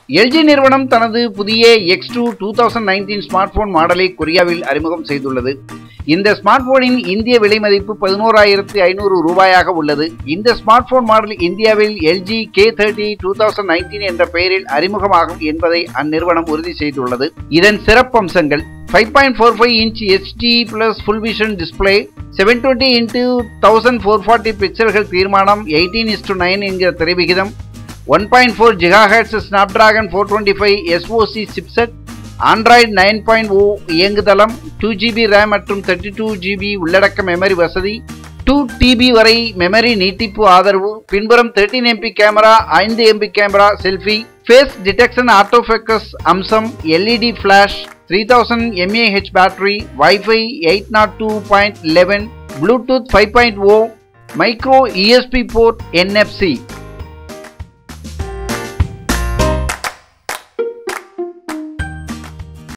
LG நிறுவனம் தனது புதிய X two two thousand nineteen smart phone மாடலை கொரியாவில் அறிமுகம் செய்துள்ளது இந்த ஸ்மார்ட் போனின் இந்திய விலை மதிப்பு பதினோராயிரத்து ஐநூறு ரூபாயாக உள்ளது இந்த ஸ்மார்ட் போன் மாடல் இந்தியாவில் LG K thirty two thousand nineteen என்ற பெயரில் அறிமுகமாகும் என்பதை அந்நிறுவனம் உறுதி செய்துள்ளது இதன் சிறப்பம்சங்கள் five point four five inch HD plus full vision display seven twenty into thousand four forty பிக்சல்கள் தீர்மானம் எயிட்டீன் இஸ் டு நைன் என்கிற திரைவிகிதம் one point four gigahertz Snapdragon four twenty five SoC chipset Android nine point O இயங்குதளம் two GB RAM மற்றும் thirty two GB உள்ளடக்க memory வசதி two TB வரை memory நீட்டிப்பு ஆதரவு பின்புறம் தேர்ட்டின் எம்பி கேமரா ஐந்து MP camera selfie face detection auto focus அம்சம் LED flash three thousand mAh battery WiFi eight naught two point eleven Bluetooth five point O micro USB port NFC